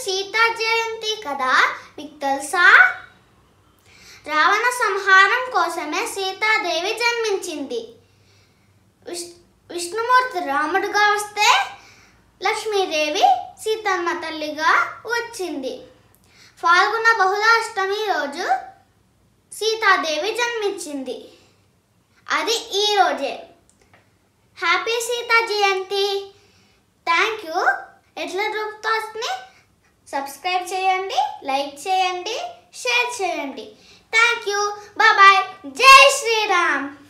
సీతా జయంతి కదా మీకు తెలుసా రావణ సంహారం కోసమే సీతాదేవి జన్మించింది విష్ విష్ణుమూర్తి రాముడుగా వస్తే లక్ష్మీదేవి సీతమ్మ తల్లిగా వచ్చింది ఫాల్గుణ బహుళాష్టమి రోజు సీతాదేవి జన్మించింది అది ఈ రోజే happy Sita Jayanti thank you ఎట్ల గ్రూప్ థాట్స్ని సబ్స్క్రైబ్ చేయండి లైక్ చేయండి షేర్ చేయండి thank you bye Jai Sriram